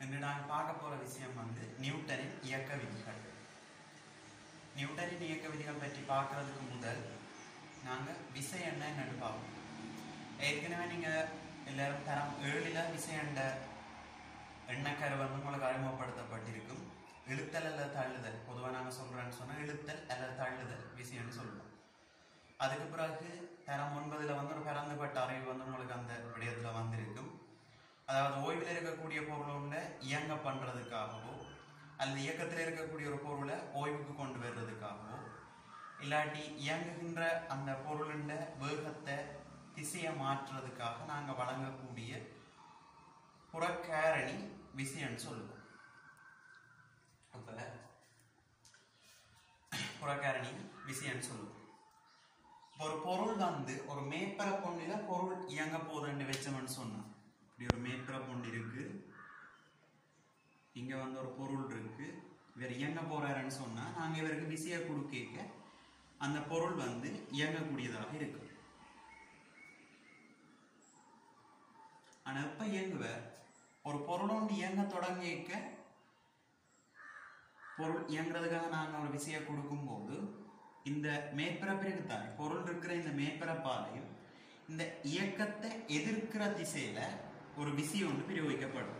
இன்று நான் பார்க்க போற விஷயம் வந்து நியூட்டனின் இயக்க விதிகள் நியூட்டனின் இயக்க விதிகள் பற்றி பார்க்கறதுக்கு முதல் நாங்க விசை என்ன என்னன்னு பார்ப்போம் ஏற்கனவே நீங்க எல்லாரும் தரம் ஏழில் விசை என்ற எண்ணக்கரு வந்து உங்களுக்கு அறிமுகப்படுத்தப்பட்டிருக்கும் இழுத்தல் அல்லது தள்ளுதல் பொதுவாக நாங்கள் சொல்கிறேன்னு சொன்னால் இழுத்தல் அல்லது தள்ளுதல் விசைன்னு சொல்லுவோம் அதுக்கு பிறகு தரம் ஒன்பதுல வந்து ஒரு பரந்துபட்ட அறிவு வந்து உங்களுக்கு அந்த விடயத்துல வந்திருக்கும் அதாவது ஓய்வில் இருக்கக்கூடிய பொருளை இயங்க பண்றதுக்காகவோ அல்லது இயக்கத்தில் இருக்கக்கூடிய ஒரு பொருளை ஓய்வுக்கு கொண்டு வர்றதுக்காகவோ இல்லாட்டி இயங்குகின்ற அந்த பொருளின் வேகத்தை திசையை மாற்றுறதுக்காக நாங்க வழங்கக்கூடிய புறக்காரணி விசைன்னு சொல்லுவோம் அப்ப புறக்காரணி விசைன்னு சொல்லுவோம் ஒரு பொருள் வந்து ஒரு மேற்பர பொண்ணில பொருள் இயங்க போகுதுன்னு வச்சவன் சொன்னான் இப்படி ஒரு மேற்பர பொண்ணு இருக்கு இங்க வந்து ஒரு பொருள் இருக்கு இவர் இயங்க போறாருன்னு சொன்னா நாங்க இவருக்கு விசையை கொடுக்க அந்த பொருள் வந்து இயங்கக்கூடியதாக இருக்கு ஆனா எப்ப இயங்குவார் ஒரு பொருள் ஒன்று இயங்க தொடங்கிக்க பொருள் இயங்குறதுக்காக நாங்கள் ஒரு விசையை கொடுக்கும்போது இந்த மேற்பரப்பிற்கு தானே பொருள் இருக்கிற இந்த மேற்பரப்பாலையும் இந்த இயக்கத்தை எதிர்க்கிற திசையில ஒரு விசை ஒன்று பிரயோகிக்கப்படும்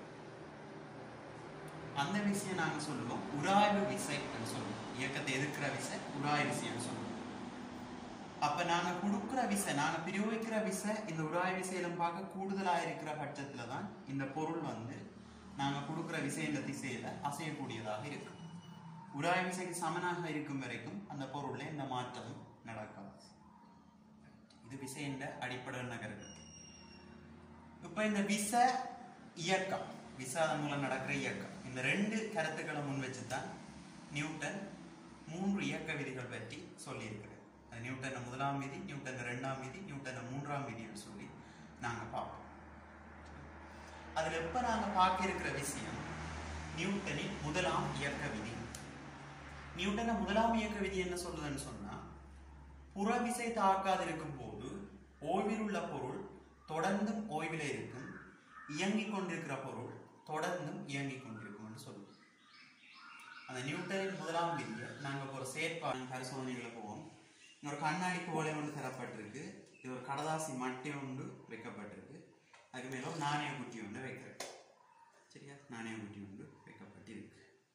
அந்த விசையை நாங்க சொல்லுவோம் உராய்வு விசை சொல்லுவோம் இயக்கத்தை எதிர்க்கிற விசை உராய்வு விசைன்னு சொல்லுவோம் அப்ப நாங்க கொடுக்கிற விசை நாங்க பிரயோகிக்கிற விசை இந்த உராய் விசையிலும் பார்க்க கூடுதலா இருக்கிற பட்சத்துல தான் இந்த பொருள் வந்து நாங்க கொடுக்கிற விசை இந்த திசையில அசையக்கூடியதாக இருக்கும் உராய் விசைக்கு சமனாக இருக்கும் வரைக்கும் அந்த பொருள்ல எந்த மாற்றமும் நடக்காது இது விசையின் அடிப்படை நகர்கள் இப்ப இந்த விச இயக்கம் விசாதம் மூலம் நடக்கிற இயக்கம் இந்த ரெண்டு கருத்துக்களை முன் வச்சுதான் நியூட்டன் மூன்று இயக்க விதிகள் பற்றி சொல்லியிருக்கிறார் அது நியூட்டன் முதலாம் விதி நியூட்டன் ரெண்டாம் விதி நியூட்டன் மூன்றாம் விதின்னு சொல்லி நாங்க பார்ப்போம் அதுல எப்ப நாங்க பார்க்க இருக்கிற விஷயம் நியூட்டனின் முதலாம் இயக்க விதி நியூட்டன முதலாம் இயக்க விதி என்ன சொல்லுதுன்னு சொன்னா புறவிசை தாக்காதிருக்கும் போது ஓய்வில் உள்ள பொருள் தொடர்ந்தும் ஓய்வில் இருக்கும் இயங்கிக் கொண்டிருக்கிற பொருள் தொடர்ந்தும் இயங்கிக் கொண்டிருக்கும்னு சொல்லுவோம் அந்த நியூட்டனின் முதலாம் விதியை நாங்க இப்போ ஒரு செயற்பாடு பரிசோதனைகளை போவோம் இங்க ஒரு கண்ணாடி கோலை ஒன்று தரப்பட்டிருக்கு இது ஒரு கடதாசி மட்டை ஒன்று வைக்கப்பட்டிருக்கு அதுக்கு மேல ஒரு நாணய குட்டி ஒன்று வைக்கிறேன் சரியா நாணய குட்டி ஒன்று வைக்கப்பட்டிருக்கு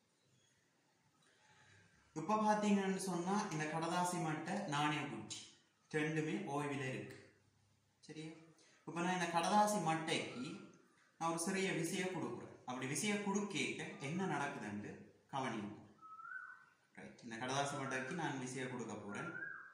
இப்ப பாத்தீங்கன்னு சொன்னா இந்த கடதாசி மட்டை நாணய குட்டி ரெண்டுமே ஓய்வில் இருக்கு சரியா இப்ப நான் இந்த கடதாசி மட்டைக்கு நான் ஒரு சிறிய விசையை கொடுக்குறேன் அப்படி விசையை கொடுக்க என்ன நடக்குதுன்னு கவனிங்க ரைட் இந்த கடதாசி மட்டைக்கு நான் விசையை கொடுக்க போறேன்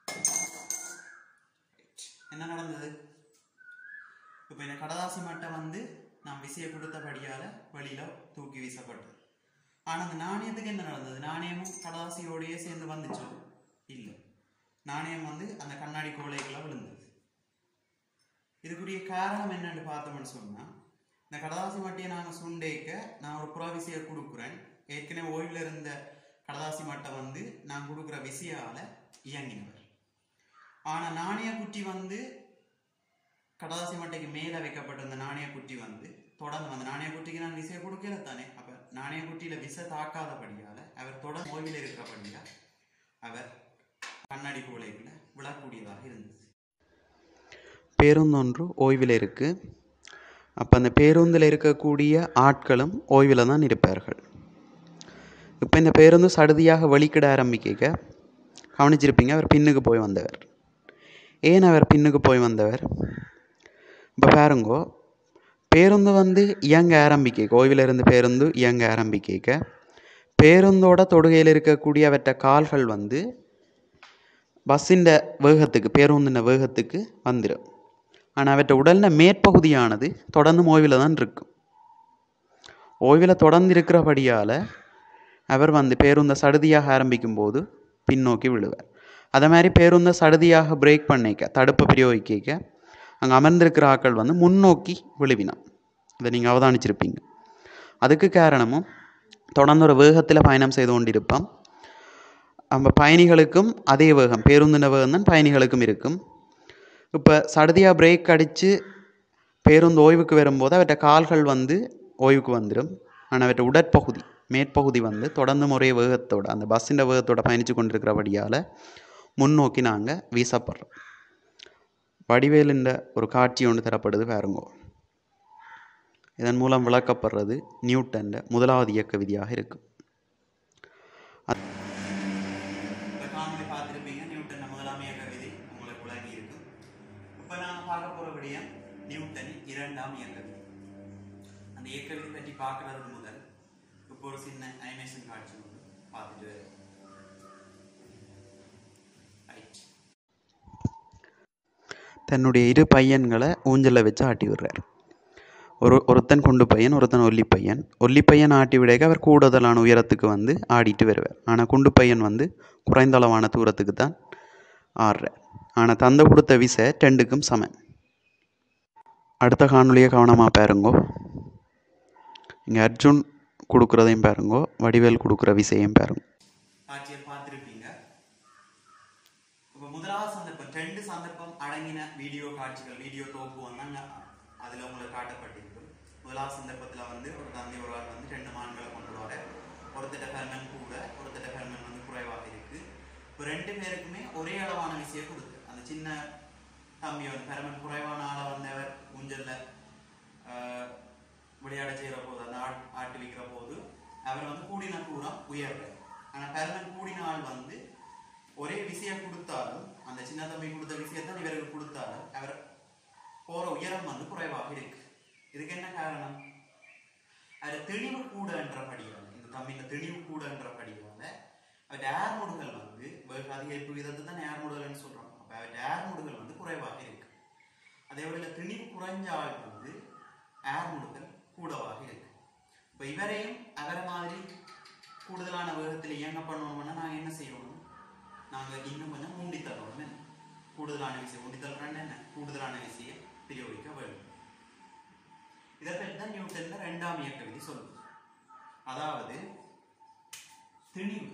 Right. என்ன நடந்தது இப்ப இந்த கடதாசி மட்டை வந்து நான் விசையை கொடுத்தபடியால வெளியில தூக்கி வீசப்பட்டது ஆனா அந்த நாணயத்துக்கு என்ன நடந்தது நாணயமும் கடதாசியோடயே சேர்ந்து வந்துச்சோ இல்லை நாணயம் வந்து அந்த கண்ணாடி கோலைக்குள்ள விழுந்தது இதுக்குரிய காரணம் என்னன்னு பார்த்தோம்னு சொன்னா இந்த கடதாசி மட்டையை நாங்க சுண்டேக்க நான் ஒரு புற விசையை கொடுக்குறேன் ஏற்கனவே ஓய்வில் இருந்த கடதாசி மட்டை வந்து நான் கொடுக்குற விசையால இயங்கினவர் ஆனா நாணய குட்டி வந்து கடதாசி மட்டைக்கு மேல வைக்கப்பட்டிருந்த நாணய குட்டி வந்து தொடர்ந்து அந்த நாணய குட்டிக்கு நான் விசையை கொடுக்கல தானே அப்ப நாணய குட்டியில விசை தாக்காதபடியால அவர் தொடர்ந்து ஓய்வில் இருக்கிறபடியா அவர் கண்ணாடி குவளைக்குள்ள விழக்கூடியதாக இருந்தது பேருந்தொன்று ஓய்வில் இருக்குது அப்போ அந்த பேருந்தில் இருக்கக்கூடிய ஆட்களும் ஓய்வில் தான் இருப்பார்கள் இப்போ இந்த பேருந்து சடுதியாக வலிக்கிட ஆரம்பிக்க கவனிச்சிருப்பீங்க அவர் பின்னுக்கு போய் வந்தவர் ஏன் அவர் பின்னுக்கு போய் வந்தவர் இப்போ பாருங்கோ பேருந்து வந்து இயங்க ஆரம்பிக்க ஓய்வில் இருந்து பேருந்து இயங்க ஆரம்பிக்க பேருந்தோட தொடுகையில் இருக்கக்கூடிய அவற்ற கால்கள் வந்து பஸ்ஸின் வேகத்துக்கு பேருந்தின வேகத்துக்கு வந்துடும் ஆனால் அவற்றை உடலின் மேற்பகுதியானது தொடர்ந்து ஓய்வில் தான் இருக்கும் ஓய்வில் தொடர்ந்து இருக்கிறபடியால் அவர் வந்து பேருந்தை சடுதியாக ஆரம்பிக்கும் போது பின்னோக்கி விழுவார் அதே மாதிரி பேருந்தை சடுதியாக பிரேக் பண்ணிக்க தடுப்பை பிரயோகிக்க அங்கே அமர்ந்திருக்கிற ஆட்கள் வந்து முன்னோக்கி விழுவினான் இதை நீங்கள் அவதானிச்சிருப்பீங்க அதுக்கு காரணமும் தொடர்ந்து ஒரு வேகத்தில் பயணம் செய்து கொண்டிருப்பான் நம்ம பயணிகளுக்கும் அதே வேகம் பேருந்தின வேகம் தான் பயணிகளுக்கும் இருக்கும் இப்போ சடுதியாக பிரேக் அடித்து பேருந்து ஓய்வுக்கு வரும்போது அவற்றை கால்கள் வந்து ஓய்வுக்கு வந்துடும் ஆனால் அவற்றை உடற்பகுதி மேற்பகுதி வந்து தொடர்ந்து ஒரே வேகத்தோட அந்த பஸ்ஸின் வேகத்தோட பயணித்து கொண்டிருக்கிறபடியால் முன்னோக்கி நாங்கள் வீசப்படுறோம் வடிவேலுன்ற ஒரு காட்சி ஒன்று தரப்படுது பாருங்கோ இதன் மூலம் விளக்கப்படுறது நியூட்டன்ட முதலாவது இயக்க விதியாக இருக்கும் இந்த காணொளி பார்த்துருப்பீங்க நியூட்டன் முதலாம் இயக்க விதி உங்களுக்கு விளங்கி இருக்கும் இப்போ நாங்கள் பார்க்க போகிற விடயம் நியூட்டனின் இரண்டாம் இயக்க விதி அந்த இயக்க விதி பற்றி பார்க்கறதுக்கு முதல் இப்போ ஒரு சின்ன அனிமேஷன் காட்சி ஒன்று பார்த்துட்டு ரைட் தன்னுடைய இரு பையன்களை ஊஞ்சலில் வச்சு ஆட்டி விடுறார் ஒரு ஒருத்தன் குண்டு பையன் ஒருத்தன் ஒல்லி பையன் ஒல்லி பையன் ஆட்டி விடைக்க அவர் கூடுதலான உயரத்துக்கு வந்து ஆடிட்டு வருவார் ஆனால் குண்டு பையன் வந்து குறைந்த அளவான தூரத்துக்கு தான் ஆடுறார் ஆனால் தந்தை கொடுத்த விசை ரெண்டுக்கும் சமன் அடுத்த காணொலியை கவனமாக பாருங்கோ இங்கே அர்ஜுன் கொடுக்குறதையும் பாருங்கோ வடிவேல் கொடுக்குற விசையும் பாருங்க காட்சியை பார்த்துருப்பீங்க இப்போ முதலாவது சந்தர்ப்பம் ரெண்டு சந்தர்ப்பம் அடங்கின வீடியோ காட்சிகள் வீடியோ தொகுப்பு வந்தாங்க அதில் உங்களுக்கு காட்டப்பட்டிருக்கும் முதலாவது சந்தர்ப்பத்தில் வந்து ஒரு தந்தை ஒரு ஆள் வந்து ரெண்டு மான்களை கொண்டு வர ஒருத்தட்ட ஹெல்மெட் கூட ஒருத்தட்ட ஹெல்மெட் வந்து குறைவாக இருக்கு இப்போ ரெண்டு பேருக்குமே ஒரே அளவான விஷயம் கொடுத்து அந்த சின்ன தம்பி வந்து ஹெல்மெட் குறைவான ஆளை வந்து அவர் ஊஞ்சல்ல ஆஹ், விளையாட செய்கிற போது அந்த ஆட் ஆட்டு வைக்கிற போது அவர் வந்து கூடின தூரம் உயர்றார் ஆனால் ஹெல்மெட் கூடின ஆள் வந்து ஒரே விஷயம் கொடுத்தாலும் அந்த சின்ன தம்பி கொடுத்த விஷயத்தை இவருக்கு கொடுத்தாலும் அவர் போற உயரம் வந்து குறைவாக இருக்கு இதுக்கு என்ன காரணம் அது தெளிவு கூடன்றபடியால் இந்த தம்பியின் தெளிவு கூடன்றபடியால அவர் ஏர்முடுகள் வந்து வேக அதிகரிப்பு விதத்தை தான் ஏர்முடுகள்னு சொல்றோம் அப்ப அவர் ஏர்முடுகள் வந்து குறைவாக இருக்கு அதே போல தெளிவு குறைஞ்ச ஆள் வந்து ஏர்முடுகள் கூடவாக இருக்கு இப்போ இவரையும் அவரை மாதிரி கூடுதலான வேகத்தில் இயங்க பண்ணணும்னா நாங்கள் என்ன செய்யணும் நாங்கள் இன்னும் கொஞ்சம் மூண்டி தள்ளணும் என்ன? கூடுதலான விஷயம் மூண்டி தள்ளுறோன்னு என்ன கூடுதலான விஷயம் பிரயோகிக்க வேண்டும் இதை பற்றி தான் நியூட்டன்ல ரெண்டாம் இயக்க விதி சொல்லுது அதாவது திணிவு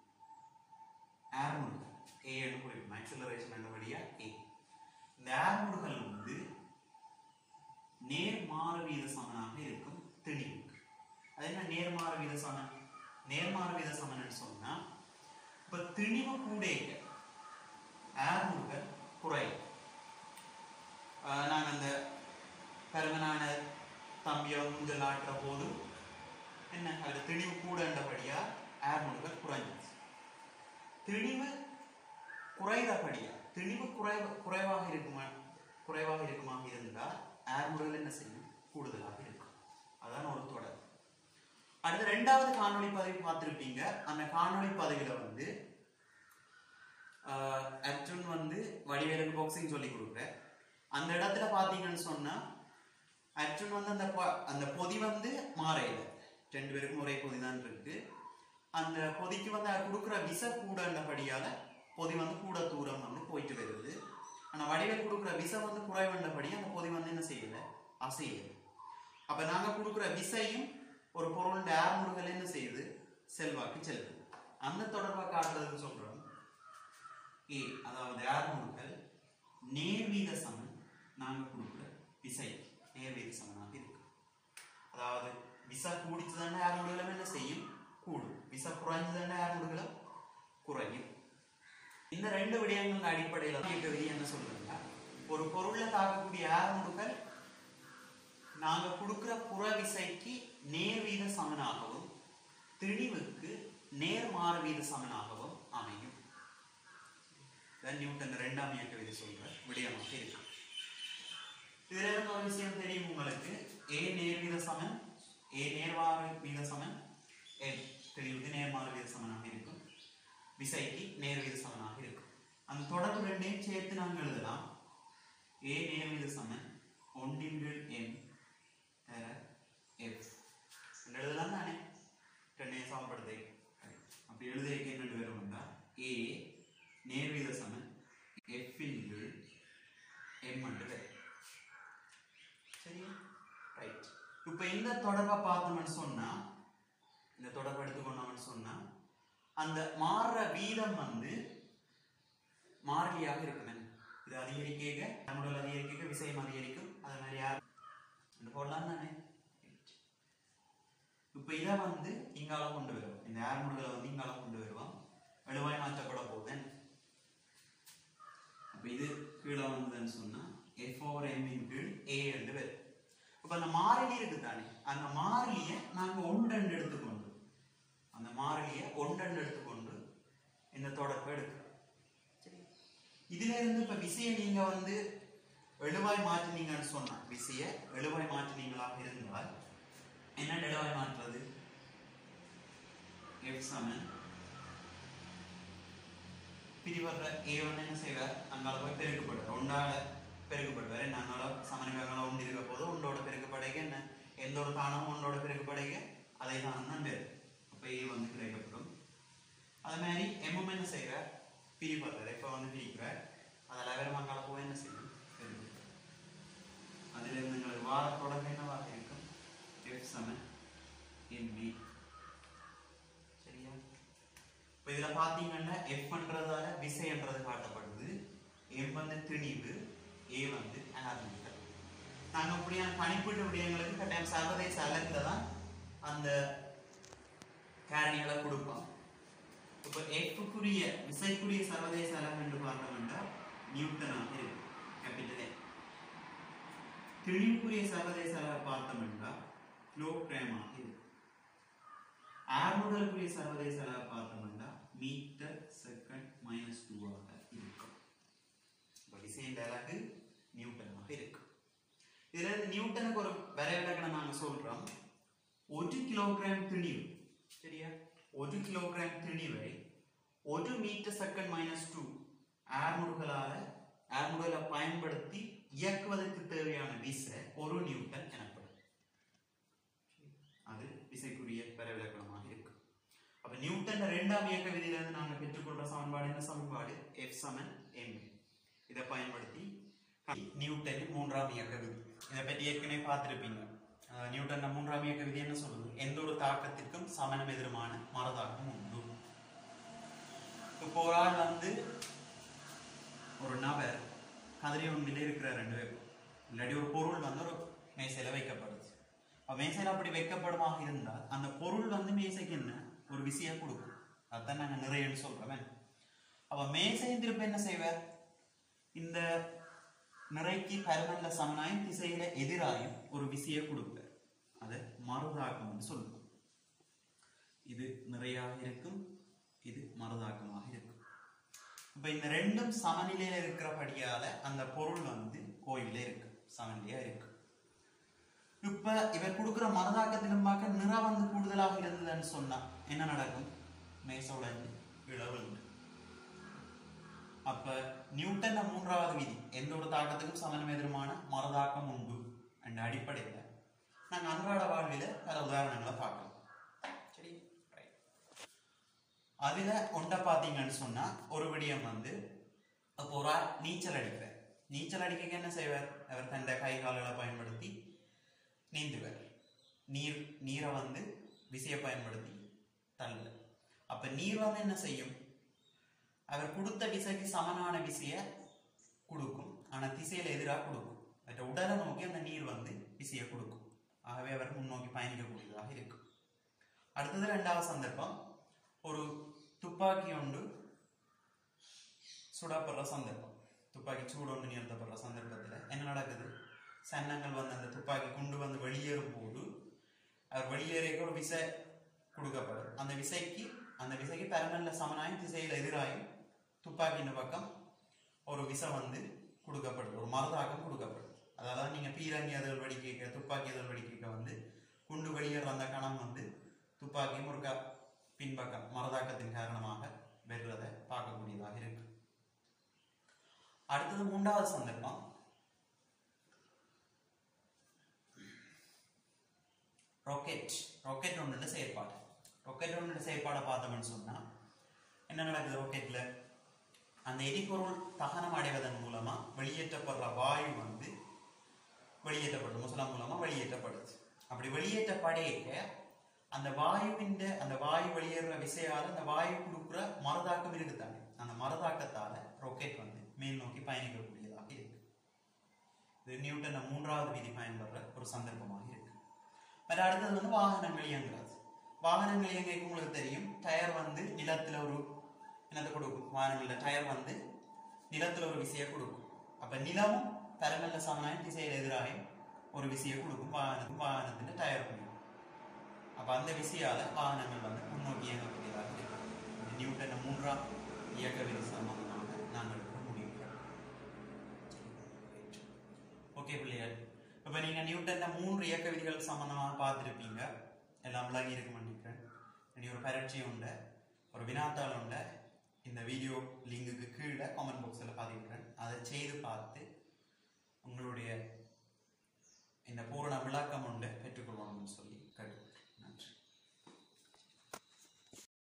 ஏர்முடுகள் ஏன்னு குறிக்கும் ஆக்சலரேஷன் என்னபடியா ஏ இந்த ஏர்முடுகள் வந்து நேர்மாறு வீத சமனாக இருக்கும் திணிவு அது என்ன நேர்மாறு வீத சமன் நேர்மாறு வீத சமன்னு சொன்னா இப்ப திணிவு கூடேங்க ஏர்முடுகள் குறையும் ஆஹ் நாங்க அந்த பெருமனான தம்பியை ஊஞ்சல் ஆட்டுற போது என்ன அது திணிவு கூடன்றபடியா ஏர்முடுகள் குறைஞ்சிச்சு திணிவு குறைகிறபடியா திணிவு குறை குறைவாக இருக்குமா குறைவாக இருக்குமாக இருந்தால் ஏர்முடுகள் என்ன செய்யும் கூடுதலாக இருக்கும் அதான் ஒரு தொடர் அடுத்து ரெண்டாவது காணொளி பதிவு பார்த்திருப்பீங்க அந்த காணொளி பதிவுல வந்து ஆஹ், அர்ஜுன் வந்து வடிவேலுக்கு பாக்ஸிங் சொல்லி கொடுக்குறேன் அந்த இடத்துல பாத்தீங்கன்னு சொன்னா அர்ஜுன் வந்து அந்த பொ- அந்த பொதி வந்து மாறையில ரெண்டு பேருக்கும் ஒரே பொதி தான் இருக்கு அந்த பொதிக்கு வந்து அவர் கொடுக்குற விச கூடன்றபடியால பொதி வந்து கூட தூரம் வந்து போயிட்டு வருது ஆனா வடிவேல் கொடுக்குற விசை வந்து குறைவண்டபடி அந்த பொதி வந்து என்ன செய்யல அசையல அப்ப நாங்க கொடுக்குற விசையும் ஒரு பொருள் ஏர் முடுகல் என்ன செய்யுது செல்வாக்கு செலுத்து அந்த தொடர்பை காட்டுறதுக்கு சொல்றோம் ஏ அதாவது ஏர் முடுகல் நேர்வீத சமன் நாங்க கொடுக்குற விசை நேர்வீத சமனாக இருக்கு அதாவது விசா கூடிச்சதான ஏர் முடுகலம் என்ன செய்யும் கூடும் விசா குறைஞ்சதான ஏர் முடுகலம் குறையும் இந்த ரெண்டு விடயங்கள் அடிப்படையில் தான் இந்த விதி என்ன சொல்றதுன்னா ஒரு பொருள்ல தாக்கக்கூடிய ஏர் முடுகல் நாங்க கொடுக்கிற புற விசைக்கு நேர்வீத சமனாகவும் திணிவுக்கு நேர்மாறு வீத சமனாகவும் அமையும் இதான் நியூட்டன் இரண்டாம் இயக்க விதி சொல்ற விடயமாக இருக்கு இதுல இருந்து ஒரு விஷயம் தெரியும் உங்களுக்கு ஏ நேர்வீத சமன் ஏ நேர்மாறு வீத சமன் எல் தெளிவுக்கு நேர்மாறு வீத சமனாக இருக்கும் விசைக்கு நேர்வீத சமனாக இருக்கும் அந்த தொடர்பு ரெண்டையும் சேர்த்து நாங்கள் எழுதலாம் ஏ நேர்வீத சமன் ஒன்றின் கீழ் எம் தர எஃப் எழுதலாம் தானே ரெண்டையும் சமப்படுத்த அப்படி எழுதியிருக்க ரெண்டு பேரும் வந்தா ஏ நேர்வீத சமன் எஃப்பின் கீழ் எம் என்று வரும். சரியா ரைட் இப்போ இந்த தொடர்பை பார்த்தோம்னு சொன்னா இந்த தொடர்பை எடுத்துக்கொண்டோம்னு சொன்னா அந்த மாறுற வீதம் வந்து மாறிலியாக இருக்கும் இது அதிகரிக்க நம்மளோட அதிகரிக்க விசையம் அதிகரிக்கும் அது மாதிரி யார் இந்த போடலாம் தானே இப்போ இப்போ இதை வந்து இங்கால கொண்டு வரும் இந்த ஏர்முடுகளை வந்து இங்கால கொண்டு வருவோம் வலுவாய் மாற்றப்பட போகுதேன் அப்ப இது கீழே வந்ததுன்னு சொன்னா எஃப் ஓவர் எம்மின் கீழ் ஏ என்று வரும் அப்ப அந்த மாறிலி இருக்கு தானே அந்த மாறிலியை நாங்க ஒன்றெண்டு எடுத்துக்கொண்டு அந்த மாறிலியை ஒன்றெண்டு எடுத்துக்கொண்டு இந்த தொடர்பை எடுக்கிறோம் சரி இதுல இருந்து இப்ப விசையை நீங்க வந்து எழுவாய் மாற்றினீங்கன்னு சொன்னா விசைய எழுவாய் மாற்றினீங்களாக இருந்தால் என்ன எழுவாய் மாற்றுறது எஃப் சமன் பிரிவர்ற ஏ ஒன்று என்ன செய்வார் அங்கால போய் பெருக்கப்படுவார் ஒன்றால பெருக்கப்படுவார் என்ன அங்கால சமநிலைகளை ஒன்று இருக்க போது ஒன்றோட பெருக்கப்படுக என்ன எந்த ஒரு தானம் ஒன்றோட பெருக்கப்படுக அதை தானம் தான் பேர் அப்போ ஏ வந்து கிடைக்கப்படும் அது மாதிரி எம்எம் என்ன செய்வார் பிரிப்படுறார் இப்போ வந்து பிரிக்கிறார் அதில் வேறு அங்கால போய் என்ன செய்யும் பெருக்கும் அதில் இருந்து எங்களுக்கு வார தொடர்பு என்னவாக இருக்கும் எஃப் சமன் எம்பி சரியா இப்போ இதுல பாத்தீங்கன்னா எஃப் பண்றதால விசைன்றது காட்டப்படுது எம் வந்து திணிவு ஏ வந்து ஆர்மிட்டர் நாங்க அப்படியான கணிப்பீட்டு விடயங்களுக்கு கட்டாயம் சர்வதேச அலகுல தான் அந்த காரணிகளை கொடுப்போம் இப்போ எஃப்க்குரிய விசைக்குரிய சர்வதேச அலகு என்று பார்த்தோம்னா நியூட்டனாக இருக்கு கேபிட்டல் ஏ திணிவுக்குரிய சர்வதேச அலகு பார்த்தோம்னா கிலோகிராமாக இருக்கு ஆர்முதலுக்குரிய சர்வதேச அளவை பார்த்தோம்னா மீட்டர் செகண்ட் மைனஸ் டூவாக இருக்கும் இப்போ விசையின் அலகு நியூட்டனாக இருக்கும் இதுல இருந்து நியூட்டனுக்கு ஒரு வரைவிலக்கணம் நாங்க சொல்றோம் ஒரு கிலோகிராம் திணிவு சரியா ஒரு கிலோகிராம் திணிவை ஒரு மீட்டர் செகண்ட் மைனஸ் டூ ஆர்முடுகளால ஆர்முடுகளை பயன்படுத்தி இயக்குவதற்கு தேவையான விசை ஒரு நியூட்டன் எனப்படும் அது விசைக்குரிய பரவிலக்கணமாக இருக்கு அப்ப நியூட்டன் இரண்டாம் இயக்க விதியிலிருந்து நாங்க பெற்றுக்கொள்ற சமன்பாடு என்ன சமன்பாடு எஃப் சமன் எம் இதை பயன்படுத்தி நியூட்டனின் மூன்றாம் இயக்க விதி இதை பற்றி ஏற்கனவே பார்த்திருப்பீங்க அஹ் நியூட்டன் மூன்றாம் இயக்க விதி என்ன சொல்லுது எந்த ஒரு தாக்கத்திற்கும் சமனம் எதிருமான மரதாக்கம் உண்டு இப்போ ஒரு ஆள் வந்து ஒரு நபர் கதிரை ஒன்றில் இருக்கிற ரெண்டு பேர் இல்லாட்டி ஒரு பொருள் வந்து ஒரு மேசையில வைக்கப்படுது அப்ப மேசையில அப்படி வைக்கப்படுமாக இருந்தால் அந்த பொருள் வந்து மேசைக்கு என்ன ஒரு விசையை கொடுக்கும் அதான் நாங்க நிறையன்னு சொல்றோமே அப்ப மேசையின் திருப்ப என்ன செய்வார் இந்த நிறைக்கு பருமன்ல சமனாயும் திசையில எதிராயும் ஒரு விசையை கொடுப்பார் அது மறுதாக்கம்னு சொல்லுவோம் இது நிறையாக இருக்கும் இது மறுதாக்கமாக இருக்கும் இப்ப இந்த ரெண்டும் சமநிலையில இருக்கிறபடியால அந்த பொருள் வந்து கோயில இருக்கு சமநிலையா இருக்கு இப்ப இவர் கொடுக்கிற மரதாக்கத்திலும் பார்க்க நிறம் வந்து கூடுதலாக இருந்ததுன்னு சொன்னா என்ன நடக்கும் மேசோட இழவுண்டு அப்ப நியூட்டன் மூன்றாவது விதி எந்த ஒரு தாக்கத்துக்கும் சமனம் எதிருமான மரதாக்கம் உண்டு என்ற அடிப்படையில நாங்க அன்றாட வாழ்வில பல உதாரணங்களை பார்க்கலாம் சரி ரைட் அதுல ஒன்றை பார்த்தீங்கன்னு சொன்னா ஒரு விடயம் வந்து அப்போ ஒரு ஆள் நீச்சல் அடிப்பார் நீச்சல் அடிக்க என்ன செய்வார் அவர் தன் கை கால்களை பயன்படுத்தி நீந்துவார் நீர் நீரை வந்து விசையை பயன்படுத்தி தள்ள அப்ப நீர் வந்து என்ன செய்யும் அவர் கொடுத்த விசைக்கு சமனான விசையை கொடுக்கும் ஆனா திசையில எதிராக கொடுக்கும் மற்ற உடலை நோக்கி அந்த நீர் வந்து விசையை கொடுக்கும் ஆகவே அவர் முன்னோக்கி பயணிக்கக்கூடியதாக இருக்கும் அடுத்தது ரெண்டாவது சந்தர்ப்பம் ஒரு துப்பாக்கி ஒன்று சுடப்படுற சந்தர்ப்பம் துப்பாக்கி சூடு ஒன்று நிறுத்தப்படுற சந்தர்ப்பத்தில் என்ன நடக்குது சன்னங்கள் வந்து அந்த துப்பாக்கி கொண்டு வந்து வெளியேறும் போது அவர் வெளியேறிய ஒரு விசை கொடுக்கப்படும் அந்த விசைக்கு அந்த விசைக்கு பரமல்ல சமனாயும் திசையில் எதிராயும் துப்பாக்கியின் பக்கம் ஒரு விசை வந்து கொடுக்கப்படுது ஒரு மருதாக்கம் கொடுக்கப்படுது அதாவது நீங்க பீரங்கி அதில் வெடிக்க துப்பாக்கி அதில் வெடிக்க வந்து குண்டு வெளியேற அந்த கணம் வந்து துப்பாக்கியும் ஒரு க- பின்பக்கம் மரதாக்கத்தின் காரணமாக வெறுவதை பார்க்கக்கூடியதாக இருக்கு அடுத்தது மூன்றாவது சந்தர்ப்பம் ராக்கெட் ராக்கெட் ஒன்றுல செயற்பாடு ராக்கெட் ஒன்றுல செயற்பாடை பார்த்தோம்னு சொன்னா என்ன நடக்குது ராக்கெட்ல அந்த எரிபொருள் தகனம் அடைவதன் மூலமா வெளியேற்றப்படுற வாயு வந்து வெளியேற்றப்படுது முசலம் மூலமா வெளியேற்றப்படுது அப்படி வெளியேற்றப்படையில அந்த வாயுவின் அந்த வாயு வெளியேற விசையால அந்த வாயு கொடுக்குற மரதாக்கம் இருக்குதானே அந்த மரதாக்கத்தால ராக்கெட் வந்து மேல் நோக்கி பயணிக்கக்கூடியதாக இருக்கு இது நியூட்டன் மூன்றாவது விதி பயன்படுற ஒரு சந்தர்ப்பமாக இருக்கு அது அடுத்தது வந்து வாகனங்கள் இயங்குறது வாகனங்கள் இயங்க உங்களுக்கு தெரியும் டயர் வந்து நிலத்துல ஒரு என்னத்தை கொடுக்கும் வாகனங்கள டயர் வந்து நிலத்துல ஒரு விசையை கொடுக்கும் அப்ப நிலமும் தரமல்ல சமனாய திசையில் எதிராக ஒரு விசையை கொடுக்கும் வாகனத்துக்கும் வாகனத்தின் டயர் முடியும் அப்ப அந்த விசையால வாகனங்கள் வந்து முன்னோக்கி இயங்கக்கூடியதாக இருக்கும் இந்த நியூட்டன் மூன்றாம் இயக்க விதி சம்பந்தமாக நாங்கள் எடுக்க முடியும் ஓகே பிள்ளைகள் இப்ப நீங்க நியூட்டன்ல மூன்று இயக்க விதிகள் சம்பந்தமாக பார்த்திருப்பீங்க எல்லாம் விளங்கி இருக்க நினைக்கிறேன் இனி ஒரு பரீட்சை உண்டு ஒரு வினாத்தாள் உண்டு இந்த வீடியோ லிங்குக்கு கீழே காமெண்ட் பாக்ஸில் பதிவிடுறேன் அதை செய்து பார்த்து உங்களுடைய இந்த பூரண விளக்கம் உண்டு பெற்றுக்கொள்ளணும்னு சொல்லி